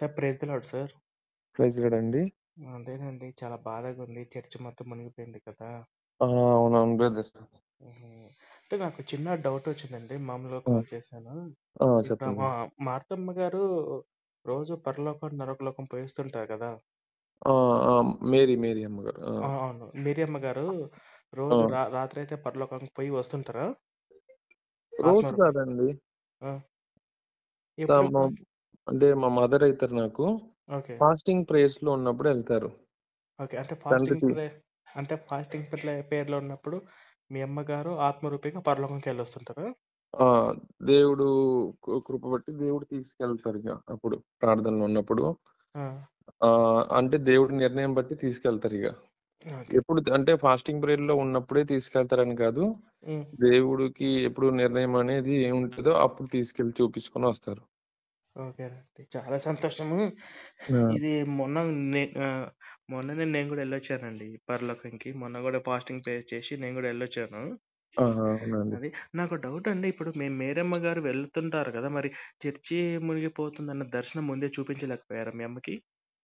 Sir praise the lord sir. Praise lord అండి. అదేనండి చాలా బాధగా ఉంది. చర్చ్ మొత్తం మునిగిపోయింది కదా! ఆ! అవునవును బ్రదర్. హుహు. అంటే నాకు చిన్న డౌట్ వచ్చిందండి. మామూలుగా ఆ! కాల్ చేశాను. ఆ! ఇప్పుడు చెప్పండి. మా మార్తమ్మ గారు రోజు పరలోకం, నరకలోకం పోయిస్తుంటారు కదా! ఆ! ఆ! మేరీ, మేరీ అమ్మగారు. ఆ! ఆ! అవును. మేరియమ్మ గారు ఆ! రోజు రా రాత్రయితే పరలోకానికి పోయి వస్తుంటారా? రోజు ఆత్మ కాదండి. ఆ! త ఎప్పుడు మా ఎప్పుడు? అంటే మా మదర్ అయితారు నాకు. ఓకే. ఫాస్టింగ్ ప్రేయర్స్‌లో ఉన్నప్పుడు ఎళ్తారు. ఓకే. అంటే ఫాస్టింగ్ తండ్రికి ప్రే అంటే ఫాస్టింగ్ ప్రే ప్రేయర్‌లో ఉన్నప్పుడు మీ అమ్మగారు ఆత్మరూపిగా పరలోకంకెళ్ళొస్తుంటారా? ఆ! దేవుడు కృ కృప బట్టి దేవుడు తీసుకెళ్తారిగ అప్పుడు ప్రార్థనలో ఉన్నప్పుడు. ఆ! ఆహ్, అంటే దేవుడి నిర్ణయం బట్టి తీసుకెళ్తారిగ. ఓకే. ఎప్పుడు అంటే ఫాస్టింగ్ ప్రేయర్‌లో ఉన్నప్పుడే తీసుకెళ్తారని కాదు. హ్మ్. దేవుడికి ఎప్పుడు నిర్ణయం అనేది ఏముంటదో అప్పుడు తీసుకెళ్ళి చూపించుకొని వస్తారు. ఓకేనండి. చాలా సంతోషము. ఆ! ఇది మొన్న నే ఆహ్, మొన్ననే నేను గూడా ఎళ్ళొచ్చానండి పరలోకంకి. మొన్న గూడా ఫాస్టింగ్ ప్రేయర్ చేసి నేను గూడా ఎళ్ళొచ్చాను. ఆహా! అవునండి. అది నాకు డౌట్ అండి. ఇప్పుడు మీ మేరమ్మ గారు వెళ్తుంటారు కదా! మరి చర్చి మునిగిపోతుందన్న దర్శనం ముందే చూపించలేకపోయారా మీ అమ్మకి?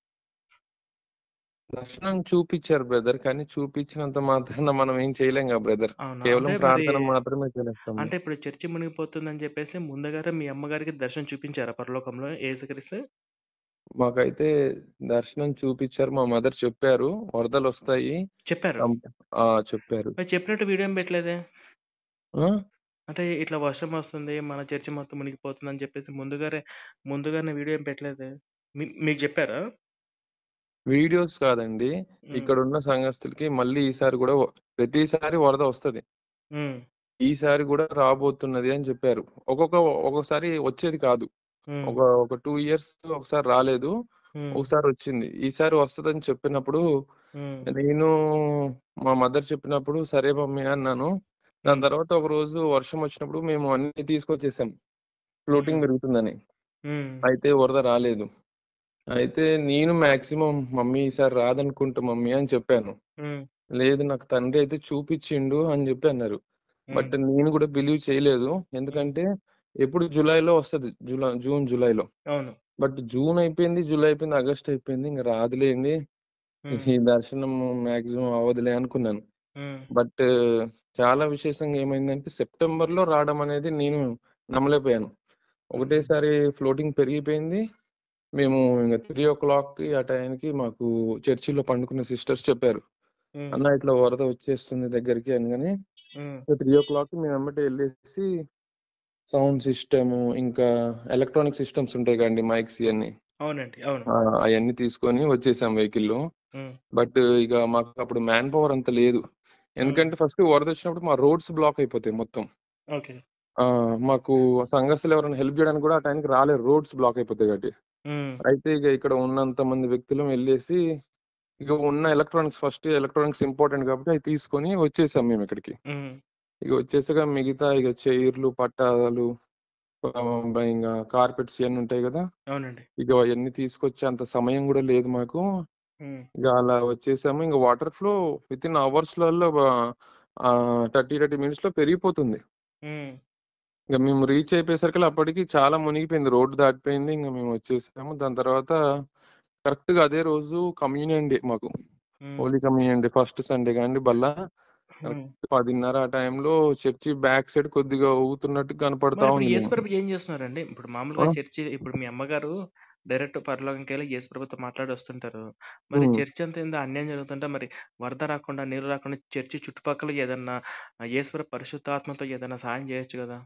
దర్శనం చూపిచ్చారు బ్రదర్. కానీ చూపించినంత మాత్రాన మనం ఏం చేయలేంగా బ్రదర్. అవునా? కేవలం అంటే మరి ప్రార్థన మాత్రమే చేయలేస్తాము. అంటే ఇప్పుడు చర్చి మునిగిపోతుందని చెప్పేసి ముందుగానే మీ అమ్మగారికి దర్శనం చూపించారా పరలోకంలో యేసుక్రీస్తు? మాకైతే దర్శనం చూపిచ్చారు. మా మదర్ చెప్పారు. వరదలొస్తాయి. చెప్పారు. కం ఆ! చెప్పారు. మరి చెప్పినట్టు వీడియో ఏం పెట్టలేదే? ఆ! అంటే ఇట్లా వర్షం వస్తుంది. మన చర్చి మొత్తం మునిగిపోతుందని చెప్పేసి ముందుగానే ముందుగానే వీడియో ఏం పెట్టలేదే? మీ మీకు చెప్పారా? వీడియోస్ కాదండి. హ్మ్. ఇక్కడున్న సంఘస్థులకి మళ్ళీ ఈసారి గూడా వ ప్రతిసారి వరద వస్తది. హ్మ్. ఈసారి గూడా రాబోతున్నది అని చెప్పారు. ఒక్కొక్క ఒక్కొక్కసారి వచ్చేది కాదు. హ్మ్. ఒక ఒక 2 ఇయర్స్ ఒకసారి రాలేదు. హ్మ్. ఒకసారి వచ్చింది. ఈసారి వస్తదని చెప్పినప్పుడు హ్మ్. నేను మా మదర్ చెప్పినప్పుడు సరే మమ్మీ అన్నాను. దాని హ్మ్. తర్వాత ఒకరోజు వర్షం వచ్చినప్పుడు మేము అన్నీ తీసుకొచ్చేసాం. హుహు. ఫ్లోటింగ్ పెరుగుతుందని. హ్మ్. అయితే వరద రాలేదు. అయితే నేను మాక్సిమం మమ్మీ ఈసారి రాదనుకుంటా మమ్మీ అని చెప్పాను. హ్మ్. లేదు నాకు తండ్రి అయితే చూపిచ్చిండు అని చెప్పి అన్నారు. బట్ హ్మ్. నేను కూడా బిలీవ్ చేయలేదు. హ్మ్. ఎందుకంటే ఎప్పుడు జులైలో వస్తది. జులై జూన్, జులైలో. అవును. బట్ జూన్ అయిపోయింది, జూలై అయిపోయింది, ఆగస్ట్ అయిపోయింది. ఇంక రాదులేండి. హ్మ్. ఈ దర్శనం మాక్సిమం అవ్వదులే అనుకున్నాను. హ్మ్. బట్ చాలా విశేషంగా ఏమైందంటే సెప్టెంబర్‌లో రావడం అనేది నేను నమ్మలేకపోయాను. హుహు. ఒకటేసారి ఫ్లోటింగ్ పెరిగిపోయింది. మేము ఇంగ 3:00కి ఆ టైంకి మాకు చర్చిలో పండుకున్న సిస్టర్స్ చెప్పారు. హ్మ్. అన్న ఇట్లా వరద వచ్చేస్తుంది దగ్గరికి అనగానే హ్మ్. ఇక 3:00కి మేము ఎమ్మటే ఎళ్ళేసి సౌండ్ సిస్టము ఇంకా ఎలక్ట్రానిక్ సిస్టమ్స్ ఉంటాయి కదండీ మైక్స్ ఇయన్నీ. అవునండి. అవును. ఆ! అయన్నీ తీసుకొని వచ్చేసాం వెహికల్‌లో. హ్మ్. బట్ ఇక మాకు అప్పుడు మ్యాన్ పవర్ అంత లేదు. హ్మ్. ఎందుకంటే ఫస్ట్ వరదొచ్చినప్పుడు మా రోడ్స్ బ్లాక్ అయిపోతాయి మొత్తం. ఓకే. ఆ! మాకు సంఘస్థులు ఎవరైనా హెల్ప్ చేయడానికి కూడా ఆ టైంకి రాలేరు. రోడ్స్ బ్లాక్ అయిపోతాయి కాబట్టి. హ్మ్. అయితే ఇక ఇక్కడ ఉన్నంత మంది వ్యక్తులం ఎళ్ళేసి ఇక ఉన్న ఎలక్ట్రానిక్స్ ఫస్ట్ ఎలక్ట్రానిక్స్ ఇంపార్టెంట్ కాబట్టి అయి తీసుకొని వచ్చేసాం మేము ఇక్కడికి. హ్మ్. ఇక వచ్చేసాక మిగతా ఇక చైర్లు, పట్టాలు ఆహ్, ఇంగ కార్పెట్స్ ఇయన్నీ ఉంటాయి గదా! అవునండి. ఇక అయన్నీ తీసుకొచ్చే అంత సమయం గూడా లేదు మాకు. హ్మ్. ఇక అలా వచ్చేసాము. ఇంక వాటర్ ఫ్లో వితిన్ అవర్స్‌లలో వ ఆహ్, 30, 30 మినిట్స్‌లో పెరిగిపోతుంది. హ్మ్. ఇక మేము రీచ్ అయిపోయేసరికల్లా అప్పటికి చాలా మునిగిపోయింది. రోడ్డు దాటిపోయింది. ఇంక మేము వచ్చేసాము. దాని తర్వాత కరెక్ట్‌గా అదే రోజు కమ్యూనియన్ డే మాకు. హ్మ్. Holy communion day first Sunday గాండి బల్ల. హ్మ్. కరెక్ట్ 10:30 ఆ టైంలో చర్చి బ్యాక్ సైడ్ కొద్దిగా ఊగుతున్నట్టు కనపడతా మరిప్పుడు ఉంది మేము. యేసుప్రభు ఏం చేస్తున్నారండి? ఇప్పుడు ఆ! మామూలుగా చర్చి ఇప్పుడు మీ అమ్మగారు డైరెక్ట్ పరలోకంకెళ్ళి యేసుప్రభుతో మాట్లాడి వస్తుంటారు. మరి హ్మ్. చర్చ్ అంతా ఏందో అన్యాయం జరుగుతుంటే మరి వరద రాకుండా, నీరు రాకుండా చర్చి చుట్టుపక్కల ఏదన్నా యేసుప్రభు పరిశుద్ధాత్మతో ఏదైనా సహాయం చేయొచ్చు గదా!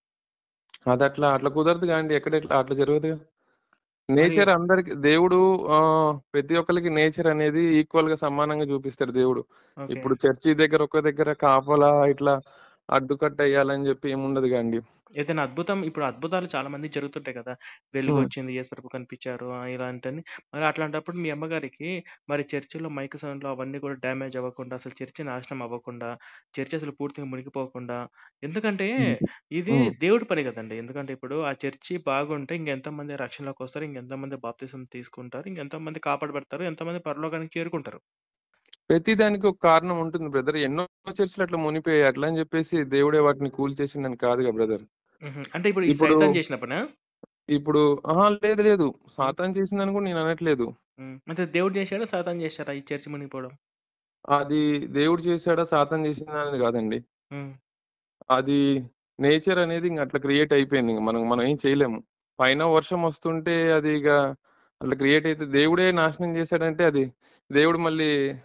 అదట్లా అట్లా కుదరదు గాండి. ఎక్కడ ఎట్లా అట్లా జరగదుగా. మరి నేచర్ అందరికి దేవుడు ఆహ్, ప్రతి ఒక్కళ్ళకి నేచర్ అనేది ఈక్వల్‌గా సమానంగా చూపిస్తాడు దేవుడు. ఓకే. ఇప్పుడు చర్చి దగ్గర ఒక దగ్గర కాపలా ఇట్లా అడ్డుకట్టేయాలని చెప్పి ఏముండదు గాండి. ఏదైనా అద్భుతం ఇప్పుడు అద్భుతాలు చాలా మందికి జరుగుతుంటాయి కదా! హ్మ్. వెలుగొచ్చింది, యేసుప్రభు కనిపించారు ఆహ్, ఇలాంటియన్ని. మరి అట్లాంటప్పుడు మీ అమ్మగారికి మరి చర్చిలో మైక్ సౌండ్‌లు అవన్నీ కూడా డ్యామేజ్ అవ్వకుండా, అసలు చర్చి నాశనం అవ్వకుండా, చర్చి అసలు పూర్తిగా మునిగిపోకుండా ఎందుకంటే హ్మ్. ఇది హ్మ్. దేవుడి పని గదండీ! ఎందుకంటే ఇప్పుడు ఆ చర్చి బాగుంటే ఇంకెంతోమంది రక్షణలోకొస్తారు, ఇంకెంతోమంది బాప్తిసం తీసుకుంటారు, ఇంకెంతోమంది కాపాడబడతారు, ఎంతోమంది పరలోకానికి చేరుకుంటారు. ప్రతి దానికి ఒక కారణం ఉంటుంది బ్రదర్. ఎన్నో చర్చిలు అట్లా మునిగిపోయాయి. అట్లా అని చెప్పేసి దేవుడే వాటిని కూల్చేసిండని కాదుగా బ్రదర్. హుహు. అంటే ఇప్పుడు ఈ ఇప్పుడు సైతాన్ చేసిన పనా? ఇప్పుడు అహా! లేదు లేదు. సాతాను చేసిందని కూడా నేను అనట్లేదు. హ్మ్. అంటే దేవుడు చేశాడా? సాతాను చేశారా ఈ చర్చి మునిగిపోవడం? అది దేవుడు చేశాడా? సాతాను చేసిందా అనేది కాదండి. హ్మ్. అది నేచర్ అనేది ఇంక అట్లా క్రియేట్ అయిపోయింది. ఇంక మనం మనం ఏం చేయలేము. పైన వర్షం వస్తుంటే అది ఇగ అట్లా క్రియేట్ అయితే దేవుడే నాశనం చేశాడంటే అది దేవుడు మళ్ళీ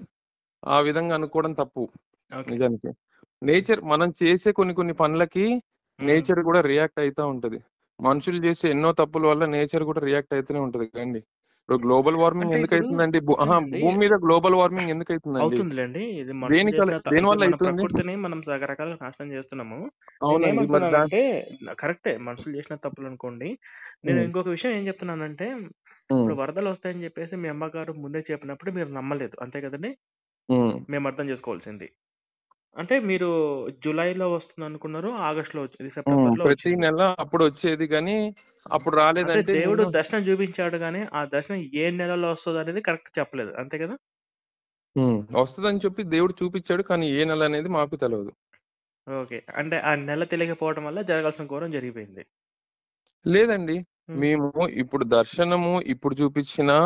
ఆ విధంగా అనుకోవడం తప్పు ఓకే. నిజానికి. నేచర్ మనం చేసే కొన్ని కొన్ని పనులకి హ్మ్. నేచర్ కూడా రియాక్ట్ అయితా ఉంటది. మనుషులు చేసే ఎన్నో తప్పుల వల్ల నేచర్ కూడా రియాక్ట్ అయితూనే ఉంటది కదండీ. ఇప్పుడు గ్లోబల్ వార్మింగ్ అంటే ఇప్పుడు ఎందుకైతుందండి? భూ అహా! ఒకటేనండి భూమి మీద గ్లోబల్ వార్మింగ్ ఎందుకైతుందండి? అవుతుందిలెండి. ఇది మనుషులు దేనికల చేసిన త దేనివల్ల ఇది మన అయితుంది? ప్రకృతిని మనం రకరకాలుగా నాశనం చేస్తున్నాము. అవునండి. మరి దా నేనేమంటున్నానంటే కరెక్టే మనుషులు చేసిన తప్పులనుకోండి. నేను హ్మ్. ఇంకొక విషయం ఏం చెప్తున్నానంటే హ్మ్. ఇప్పుడు వరదలొస్తాయని చెప్పేసి మీ అమ్మగారు ముందే చెప్పినప్పుడు మీరు నమ్మలేదు. అంతే కదండీ! హ్మ్. మేము అర్థం చేసుకోవాల్సింది. అంటే మీరు జులైలో వస్తుందనుకున్నారు. ఆగస్ట్‌లో వచ్చింది. హ్మ్. సెప్టెంబర్‌లో ప్రతి వచ్చింది. నెల అప్పుడొచ్చేది గానీ, అప్పుడు అంటే రాలేదంటే దేవుడు నేను దర్శనం చూపించాడు గానీ, ఆ దర్శనం ఏ నెలలో వస్తదనేది కరెక్ట్ చెప్పలేదు. అంతే కదా? హ్మ్. వస్తదని చెప్పి దేవుడు చూపిచ్చాడు. కానీ ఏ నెల అనేది మాకు తెలవదు. ఓకే. అంటే ఆ నెల తెలియకపోవడం వల్ల జరగాల్సిన ఘోరం జరిగిపోయింది. లేదండి. హ్మ్. మేము ఇప్పుడు దర్శనము ఇప్పుడు చూపిచ్చినా,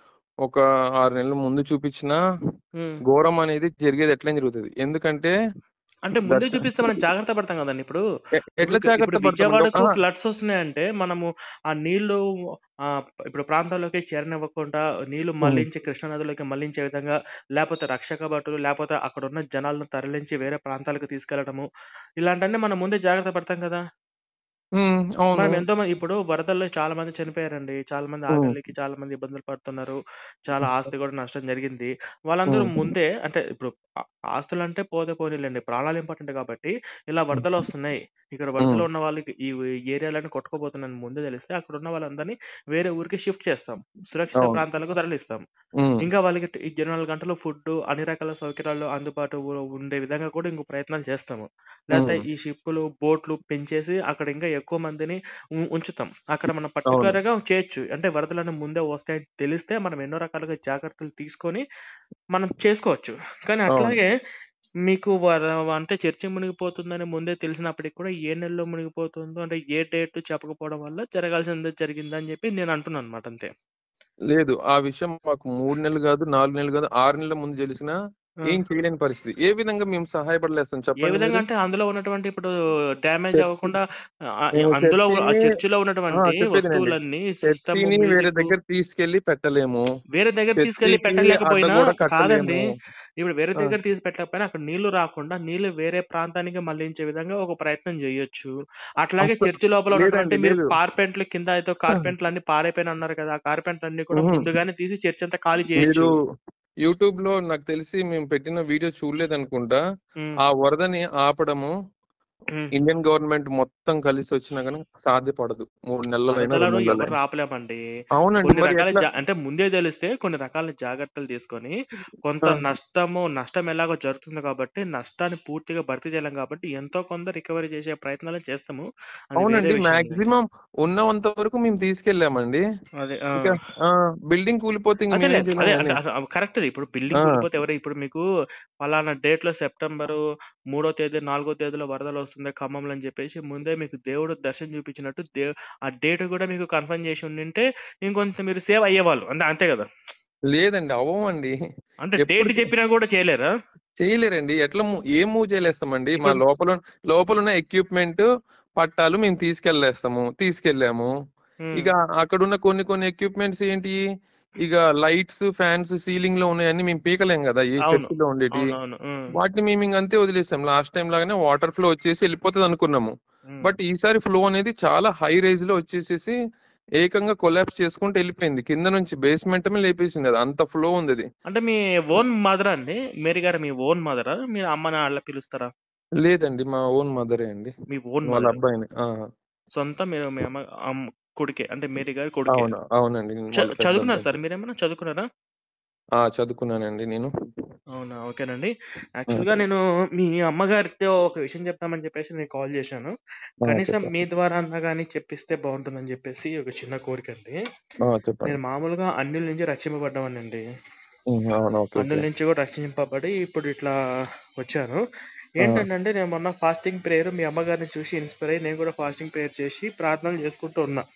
ఒక 6 నెలల ముందు చూపిచ్చినా, హ్మ్. ఘోరం అనేది జరిగేది ఎట్లైనా జరుగుతది. ఎందుకంటే అంటే ముందే దర్శ చూపిస్తే మనం జాగ్రత్త పడతాం కదండీ! ఇప్పుడు ఎ ఇప్పుడు ఎట్లా క జాగ్రత్త ఇప్పుడు పడతామండి? విజయవాడకు అహా! ఫ్లడ్స్ వస్తున్నాయంటే మనము ఆ నీళ్లు ఆహ్, ఇప్పుడు ప్రాంతాల్లోకి చేరనివ్వకుండా నీళ్లు హ్మ్. మళ్లించి కృష్ణా నదిలోకి మళ్లించే విధంగా, లేపోతే రక్షక భటులు, లేపోతే అక్కడున్న జనాలను తరలించి వేరే ప్రాంతాలకు తీసుకెళ్లడము, ఇలాంటివన్నీ మనం ముందే జాగ్రత్త పడతాం కదా! హ్మ్. అవును. మనం ఎంతో మంది ఇప్పుడు వరదల్లో చాలా మంది చనిపోయారండి. చాలా మంది హ్మ్. ఆకలికి చాలా మంది ఇబ్బందులు పడుతున్నారు. చాలా ఆస్తి కూడా నష్టం జరిగింది. వాళ్ళందరూ హ్మ్. ముందే అంటే ఇప్పుడు ఆ ఆస్తులంటే పోతే పోనీలెండి. ప్రాణాలు ఇంపార్టెంట్ కాబట్టి ఇలా హ్మ్. వరదలొస్తున్నాయి. ఇక్కడ హ్మ్. వరదలో ఉన్న వాళ్ళకి ఈ ఏరియాలన్నీ కొట్టుకుపోతున్నాయని ముందే తెలిస్తే అక్కడున్న వాళ్ళందరినీ వేరే ఊరికి షిఫ్ట్ చేస్తాం. సురక్షిత అవును. ప్రాంతాలకు తరలిస్తాం. హ్మ్. ఇంకా వాళ్ళకి ట్ 24 గంటలు ఫుడ్డు, అన్ని రకాల సౌకర్యాలు అందుబాటులో ఉండే విధంగా కూడా ఇంకో ప్రయత్నాలు చేస్తాము. లేతే హ్మ్. ఈ షిప్పులు, బోట్లు పెంచేసి అక్కడ ఇంకా ఎక్కువ మందిని ఉ ఉంచుతాం. అక్కడ మనం అవును. పర్టిక్యులర్‌గా చేయొచ్చు. అంటే వరదలన్నీ ముందే వస్తాయని తెలిస్తే మనం ఎన్నో రకాలుగా జాగ్రత్తలు తీసుకొని మనం చేసుకోవచ్చు. కానీ అవును. అట్లాగే మీకు వర అంటే చర్చి మునిగిపోతుందని ముందే తెలిసినప్పటికి కూడా ఏ నెలలో మునిగిపోతుందో అంటే ఏ డేట్ చెప్పకపోవడం వల్ల జరగాల్సిందే జరిగిందని చెప్పి నేను అంటున్నానన్నమాట అంతే. లేదు. ఆ విషయం మాకు 3 నెలలు గాదు, 4 నెలలు గాదు, 6 నెలల ముందు తెలిసినా ఆ! ఏం చేయలేని పరిస్థితి. ఏ విధంగా మేము సహాయపడలేస్తాం ఏ చెప్పండి విధంగా మీరు? అంటే అందులో ఉన్నటువంటి ఇప్పుడు డ్యామేజ్ చర్చి అవ్వకుండా ఆహ్, మేము అందులో ఆ చర్చిని చర్చిలో ఆ! ఉన్నటువంటి చెప్పేదినండి. వస్తువులన్నీ సిస్టము, చర్చిని వేరే మ్యూజిక్కు దగ్గర తీసుకెళ్ళి పెట్టలేము. వేరే దగ్గర తీసుకెళ్ళి చర్చికి పెట్టలేకపోయినా అడ్డగోడ కాదండి. కట్టలేము. ఇప్పుడు వేరే ఆ! దగ్గర తీసి పెట్టలేకపోయినా అక్కడ నీళ్లు రాకుండా నీళ్లు వేరే ప్రాంతానికి మళ్లించే విధంగా ఒక ప్రయత్నం జేయొచ్చు. అట్లాగే అస్స చర్చి లోపల లేదండి. ఉన్నటువంటి మీరు లేదు. కార్పెంట్లు కింద ఏదో కార్పెంట్లన్నీ పాడైపోయినన్నారు కదా! ఆ కార్పెంట్లన్నీ కూడా హుహు. ముందుగానే తీసి చర్చ్ అంతా ఖాళీ మీరు జేయొచ్చు. యూట్యూబ్‌లో నాకు తెలిసి మేము పెట్టిన వీడియో చూడలేదనుకుంటా. హ్మ్. ఆ వరదని ఆపడము హ్మ్. ఇండియన్ గవర్నమెంట్ మొత్తం కలిసి వచ్చినా గాని సాధ్యపడదు. 3 నెలలైనా, 2 వరదలను ఎవరు నెలలైనా. ఆపలేమండి. అవునండి. కొన్ని మరి రకాల ఎట్లా? జా అంటే ముందే తెలిస్తే కొన్ని రకాల జాగ్రత్తలు తీసుకొని, కొంత ఆ! నష్టము నష్టం ఎలాగో జరుగుతుంది కాబట్టి, నష్టాన్ని పూర్తిగా భర్తీ చేయలేం కాబట్టి, ఎంతో కొంత రికవరీ చేసే ప్రయత్నాలు చేస్తాము. అది వేరే అవునండి. విషయం లెండి. మాక్సిమం ఉన్నంత వరకు మేము తీసుకెళ్ళామండి. అదే. ఆ! ఇక ఆ! బిల్డింగ్ కూలిపోతే ఇంక అదేలే. మేమేం చేయలేం అదే అంటే గాని. అస కరెక్టే. ఇప్పుడు ఆ! బిల్డింగ్ కూలిపోతే ఎవరు ఇప్పుడు మీకు పలానా డేట్‌లో సెప్టెంబరు 3 తేదీ, 4 తేదీలో వరదలొస్తుంది ఖమ్మంలో అని చెప్పేసి ముందే మీకు దేవుడు దర్శనం చూపించినట్టు దే ఆ డేట్ కూడా మీకు కన్ఫర్మ్ చేసి ఉండింటే ఇంకొంచెం మీరు సేవ్ అయ్యేవాళ్ళు. అంతే అంతే కదా! లేదండి. అవ్వమండి. అంటే ఎప్పుడు డేట్ చే చెప్పినా కూడా చేయలేరా? చేయలేరండి. ఎట్లా ము ఏం మూవ్ చేయలేస్తామండి. మా ఇప్పుడు లోపల లోపలున్న ఎక్విప్‌మెంట్, పట్టాలు మేము తీసుకెళ్ళేస్తాము. తీసుకెళ్ళాము. హ్మ్. ఇక అక్కడున్న కొన్ని కొన్ని ఎక్విప్‌మెంట్స్ ఏంటి? ఇక లైట్స్, ఫ్యాన్స్ సీలింగ్‌లో ఉన్నయన్నీ మేము పీకలేం గదా! ఈ అవును. చర్చిలో ఉండేటియి. అవునవును. హ్మ్. వాటిని మేమింక అంతే వదిలేసాం. లాస్ట్ టైమ్ లాగానే వాటర్ ఫ్లో వచ్చేసి ఎళ్ళిపోతదనుకున్నాము. హ్మ్. బట్ ఈసారి ఫ్లో అనేది చాలా హై రైజ్‌లో వచ్చేసేసి ఏకంగా కొలాప్స్ చేసుకుంటూ ఎళ్ళిపోయింది. కింద నుంచి బేస్‌మెంటమే లేపేసింది అది. అంత ఫ్లో ఉందది. అంటే మీ ఓన్ మదరా అండి? మేరీ గారు మీ ఓన్ మదరా? మీరు అమ్మని అట్లా పిలుస్తారా? లేదండి. మా ఓన్ మదరే అండి. మీ ఓన్ వాళ్ళ మదర్. అబ్బాయిని. ఆ! సొంత మీరు మీ అమ్మ అమ్ కొడుకే. అంటే మేరీ గారి కొడుకే. అవును. అవునండి. చ వాళ్ళ పెద్ద చదువుకున్నారా అబ్బాయి. సార్ మీరేమన్నా? చదువుకున్నారా? ఆ! చదువుకున్నానండి నేను. అవునా! ఓకేనండి. ఆ! యాక్చువల్‌గా నేను మీ అమ్మగారితో ఒక విషయం చెప్దామని చెప్పేసి నేను కాల్ చేశాను. ఆ! కనీసం చెప్పండి. మీ ద్వారా అన్నా గాని చెప్పిస్తే బావుంటుందని చెప్పేసి ఒక చిన్న కోరికండి. ఆ! చెప్పండి. నేను మామూలుగా అన్యుల నుంచి రక్షింపబడ్డవాడినండి. హ్మ్. అవును. ఓకే. అన్యుల ఓకే. నుంచి కూడా రక్షింపబడి ఇప్పుడు ఇట్లా వచ్చాను. ఆ! ఏంటంటే నేను మొన్న ఫాస్టింగ్ ప్రేయర్ మీ అమ్మగారిని చూసి ఇన్‌స్పైర్ అయ్యి నేను కూడా ఫాస్టింగ్ ప్రేయర్ చేసి ప్రార్థనలు చేసుకుంటూ ఉన్నా.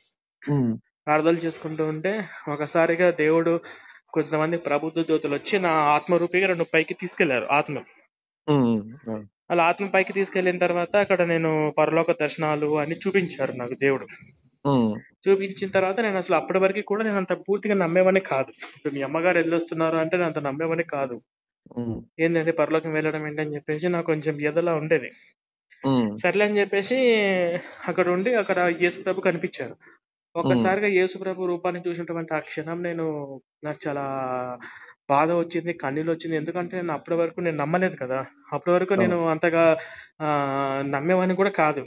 ఉమ్, ప్రార్థనలు చేసుకుంటూ ఉంటే ఒకసారిగా దేవుడు కొంతమంది ప్రబుద్ధ జ్యోతులు వచ్చి నా ఆత్మరూపిగా నన్ను పైకి తీసుకెళ్లారు ఆత్మ ఉమ్, ఆ, అలా ఆత్మ పైకి తీసుకెళ్లిన తర్వాత అక్కడ నేను పరలోక దర్శనాలు అని చూపించారు నాకు దేవుడు ఉమ్, చూపించిన తర్వాత నేను అసలు అప్పటి వరకు కూడా నేను అంత పూర్తిగా నమ్మేవాడిని కాదు ఇప్పుడు మీ అమ్మగారు వెళ్ళొస్తున్నారు అంటే నేను అంత నమ్మేవాడిని కాదు ఉమ్, ఏంటంటే పరలోకం వెళ్ళడం ఏంటని చెప్పేసి నాకు కొంచెం ఎదలా ఉండేది ఉమ్, సర్లే అని చెప్పేసి అక్కడ ఉండి అక్కడ యేసు ప్రభు కనిపించారు ఒక్కసారిగా యేసు ప్రభు రూపాన్ని చూసినటువంటి ఆ క్షణం నేను నాకు చాలా బాధ వచ్చింది కన్నీళ్ళు వచ్చింది ఎందుకంటే నేను అప్పటి వరకు నేను నమ్మలేదు కదా అప్పటి వరకు నేను అంతగా ఆ నమ్మేవాడిని కూడా కాదు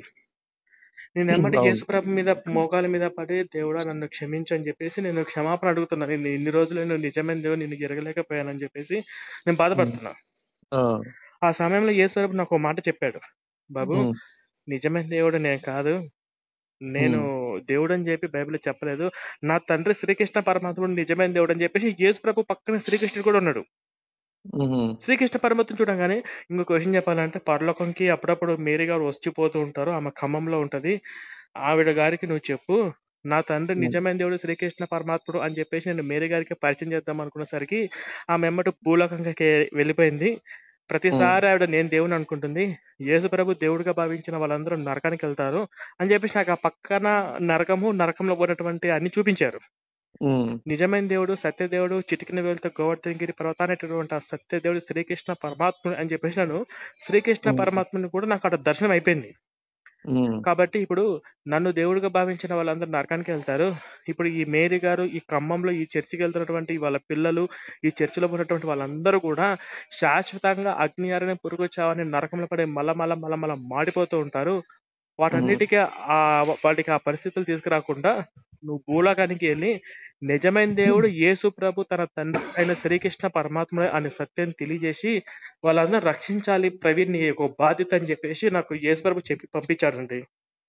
నేను ఎమ్మటి అవును. యేసు ప్రభు మీద మోకాల మీద పడి దేవుడా నన్ను క్షమించు అని చెప్పేసి నేను క్షమాపణ అడుగుతున్నాను నేను ఇన్ని రోజులు నేను నిజమైన దేవుడు నిన్ను ఎరగలేకపోయానని చెప్పేసి నేను బాధపడుతున్నా ఆ, ఆ సమయంలో యేసు ప్రభు నాకు ఒక మాట చెప్పాడు బాబు ఉమ్, నిజమైన దేవుడు నేను కాదు నేను దేవుడు అని చెప్పి బైబిల్ చెప్పలేదు నా తండ్రి శ్రీకృష్ణ పరమాత్ముడు నిజమైన దేవుడు అని చెప్పేసి యేసు ప్రభు పక్కన శ్రీకృష్ణుడు కూడా ఉన్నాడు ఉమ్, శ్రీకృష్ణ పరమాత్మ చూడగానే ఇంకో క్వశ్చన్ చెప్పాలంటే పరలోకంకి అప్పుడప్పుడు మేరీ గారు వచ్చిపోతూ ఉంటారు ఆమె ఖమ్మంలో ఉంటది ఆవిడ గారికి నువ్వు చెప్పు నా తండ్రి Hmm. నిజమైన దేవుడు శ్రీకృష్ణ పరమాత్ముడు అని చెప్పేసి నేను మేరీ గారికి పరిచయం చేద్దాం అనుకునేసరికి ఆమె ఎమ్మటి భూలోకంకి వెళ్ళిపోయింది ప్రతిసారి ఆవిడ నేను దేవుని అనుకుంటుంది యేసు ప్రభు దేవుడిగా భావించిన వాళ్ళందరూ నరకానికి వెళ్తారు అని చెప్పేసి నాకు ఆ పక్కన నరకము నరకంలో ఉన్నటువంటి అన్ని చూపించారు ఉమ్, నిజమైన దేవుడు సత్యదేవుడు చిటికిన వేలుతో గోవర్ధనగిరి పర్వతానేటటువంటి ఆ సత్యదేవుడు శ్రీకృష్ణ పరమాత్ముడు అని చెప్పేసి నేను శ్రీకృష్ణ Hmm. పరమాత్ముని కూడా నాకు అక్కడ దర్శనం అయిపోయింది ఉమ్, కాబట్టి ఇప్పుడు నన్ను దేవుడిగా భావించిన వాళ్ళందరూ నరకానికి వెళ్తారు ఇప్పుడు ఈ మేరీ గారు ఈ ఖమ్మంలో ఈ చర్చికి వెళ్తున్నటువంటి వాళ్ళ పిల్లలు ఈ చర్చిలో ఉన్నటువంటి వాళ్ళందరూ కూడా శాశ్వతంగా అగ్ని అరని పురుగు చావని నరకంలో పడే మల మల మల మల మాడిపోతూ ఉంటారు వాటన్నిటికీ ఆ వాటికి ఆ పరిస్థితులు తీసుకురాకుండా నువ్వు భూలోకానికి వెళ్ళి నిజమైన దేవుడు యేసు ప్రభు తన తండ్రి అయిన శ్రీకృష్ణ పరమాత్మ అనే సత్యం తెలియజేసి వాళ్ళందరూ రక్షించాలి ప్రవీణ్ నీ ఒక బాధ్యత అని చెప్పేసి నాకు యేసు ప్రభు చెప్పి పంపించాడండి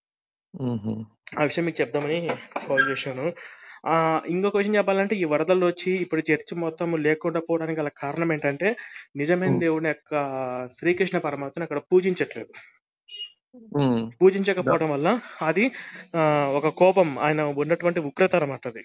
ఉమ్, ఆ విషయం మీకు చెప్దామని కాల్ చేశాను ఆ ఇంకో క్వశ్చన్ చెప్పాలంటే ఈ వరదలు వచ్చి ఇప్పుడు చర్చి మొత్తం లేకుండా పోవడానికి గల కారణం ఏంటంటే నిజమైన Hmm. దేవుని యొక్క శ్రీకృష్ణ పరమాత్మని అక్కడ పూజించట్లేదు ఉమ్, పూజించకపోవడం వల్ల అది ఆ, ఒక కోపం ఆయన ఉన్నటువంటి ఉగ్రత అన్నమాట అది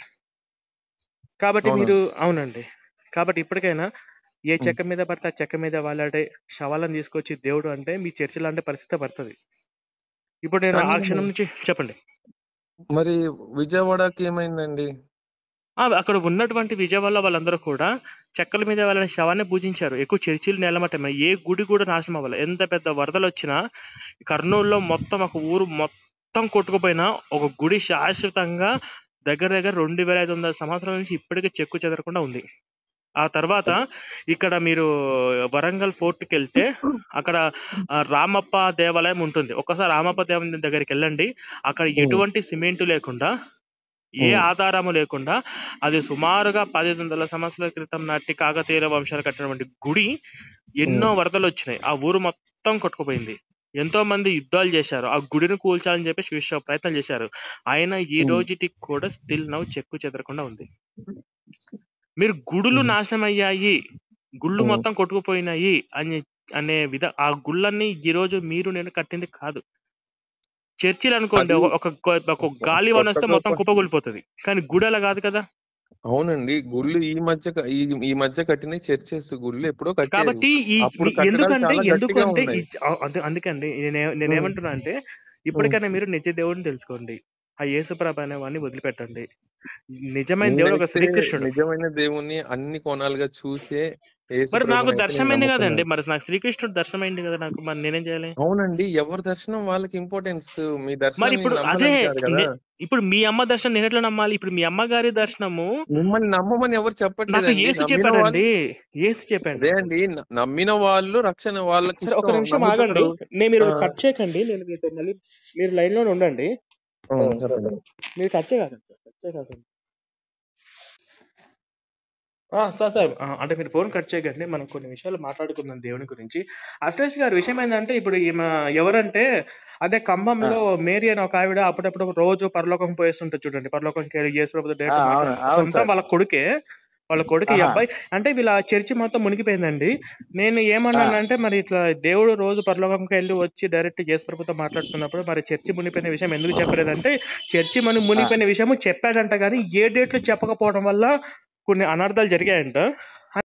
కాబట్టి అవునా? మీరు అవునండి కాబట్టి ఇప్పటికైనా ఏ చెక్క మీద పడితే ఆ చెక్క మీద వాళ్ళడే శవాలను తీసుకొచ్చి దేవుడు అంటే మీ చర్చి లాంటి పరిస్థితి పడుతుంది ఇప్పుడు నేను ఆ కానీ- క్షణం నుంచి చెప్పండి మరి విజయవాడకి ఏమైందండి ఆ, అక్కడ ఉన్నటువంటి విజయవాడలో వాళ్ళందరూ కూడా చెక్కల మీద వాళ్ళ శవాన్ని పూజించారు ఎక్కువ చర్చిలు నేలమట్టమే ఏ గుడి కూడా నాశనం అవ్వాలి ఎంత పెద్ద వరదలు వచ్చినా కర్నూలులో మొత్తం ఒక ఊరు మొత్తం కొట్టుకుపోయినా ఒక గుడి శాశ్వతంగా దగ్గర దగ్గర రెండు వేల ఐదు వందల సంవత్సరాల నుంచి ఇప్పటికీ చెక్కు చెదరకుండా ఉంది ఆ తర్వాత ఇక్కడ మీరు వరంగల్ ఫోర్ట్కి వెళ్తే అక్కడ ఆ, రామప్ప దేవాలయం ఉంటుంది ఒక్కసారి రామప్ప దేవాలయం దగ్గరికి వెళ్ళండి అక్కడ ఎటువంటి సిమెంట్ లేకుండా ఏ Hmm. ఆధారము లేకుండా అది సుమారుగా పదిహేను వందల సంవత్సరాల క్రితం నాటి కాకతీయ వంశాలు కట్టినటువంటి గుడి ఎన్నో వరదలు వచ్చినాయి ఆ ఊరు మొత్తం కొట్టుకుపోయింది ఎంతో మంది యుద్ధాలు చేశారు ఆ గుడిని కూల్చాలని చెప్పి విశ్వ ప్రయత్నం చేశారు అయినా ఈ Hmm. రోజుకి కూడా స్టిల్ నవ్వు చెక్కు చెదరకుండా ఉంది మీరు గుడులు Hmm. నాశనం అయ్యాయి గుళ్ళు Hmm. మొత్తం కొట్టుకుపోయినాయి అని అనే విధ ఆ గుళ్ళన్నీ ఈ రోజు మీరు నేను కట్టింది కాదు చర్చిలు అనుకోండి అది- ఒక- ఒక ఒక గాలి వాన వస్తే మొత్తం కొత్తగా- కుప్పగొలిపోతుంది కానీ గుడి అలా కాదు కదా అవునండి గుళ్ళు ఈ మధ్య క- ఈ ఈ మధ్య కట్టిన చర్చెస్ గుళ్ళు ఎప్పుడో కట్టారు కాబట్టి ఈ అప్పుడు ఈ- కట్టడాలు ఎందుకంటే చాలా ఎందుకు గట్టిగా అంటే ఉన్నాయి. ఈ- ఆ- అందు- అందుకండి నేనే నేనేమంటున్నా అంటే ఇప్పటికైనా మీరు నిజ దేవుడిని తెలుసుకోండి ఆ యేసుప్రభ అనే వాడిని వదిలిపెట్టండి నిజమైన దేవుడు ఒక నేనైతే శ్రీకృష్ణుడు నిజమైన దేవుణ్ణి అన్ని కోణాలుగా చూసే యేసు మరి నాకు ప్రభువుని అయితే దర్శనమైంది నేను కదండి నమ్ముతున్నాను. మరి నాకు శ్రీకృష్ణుడు దర్శనమైంది కదా నాకు మరి నేనేం చేయాలి అవునండి ఎవరి దర్శనం వాళ్ళకి ఇంపార్టెన్స్ మీ మరి దర్శనం ఇప్పుడు నేను అదే నమ్మనని కాదు కదా నే- ఇప్పుడు మీ అమ్మ దర్శనం నేను ఎట్లా నమ్మాలి ఇప్పుడు మీ అమ్మగారి దర్శనము మిమ్మల్ని నమ్మమని ఎవరు నాకు చెప్పట్లేదండి యేసు నమ్మిన వాళ్ళు చెప్పాడండి యేసు చెప్పాడు అదే అండి న- నమ్మిన వాళ్ళు రక్షణ వాళ్ళకి సరే ఒక ఇష్టం నిమిషం ఆగండి నమ్ముతారు నేను మీరు ఆ. కట్ చేయకండి నేను మీతో మళ్ళీ మీరు లైన్ లో ఉండండి ఆ, చెప్పండి మీరు కట్ చేయకండి కట్ చేయకండి ఆ, సార్ సార్ ఆ, అంటే మీరు ఫోన్ కట్ చేయకండి మనం కొన్ని విషయాలు మాట్లాడుకుందాం దేవుని గురించి అశ్లేష్ గారి విషయం ఏంటంటే ఇప్పుడు ఈమె ఎవరంటే అదే ఖమ్మంలో మేరీ అని ఒక ఆవిడ అప్పుడప్పుడు రోజు పరలోకం పోయేస్తుంటుంది చూడండి పరలోకంకి యేసు ప్రభు ఆ, అవును, అవును సొంతం సార్. వాళ్ళ కొడుకే వాళ్ళ కొడుకు ఈ ఆహా. అబ్బాయి అంటే వీళ్ళ చర్చి మొత్తం మునిగిపోయిందండి నేను ఏమన్నానంటే మరి ఇట్లా దేవుడు రోజు పరలోకంకి వెళ్ళి వచ్చి డైరెక్ట్ జేసు ప్రభుతో మాట్లాడుతున్నప్పుడు మరి చర్చి మునిగిపోయిన విషయం ఎందుకు చెప్పలేదంటే చర్చి మనం మునిగిపోయిన విషయం చెప్పాడంట కానీ ఏ డేట్లు చెప్పకపోవడం వల్ల కొన్ని అనర్థాలు జరిగాయంట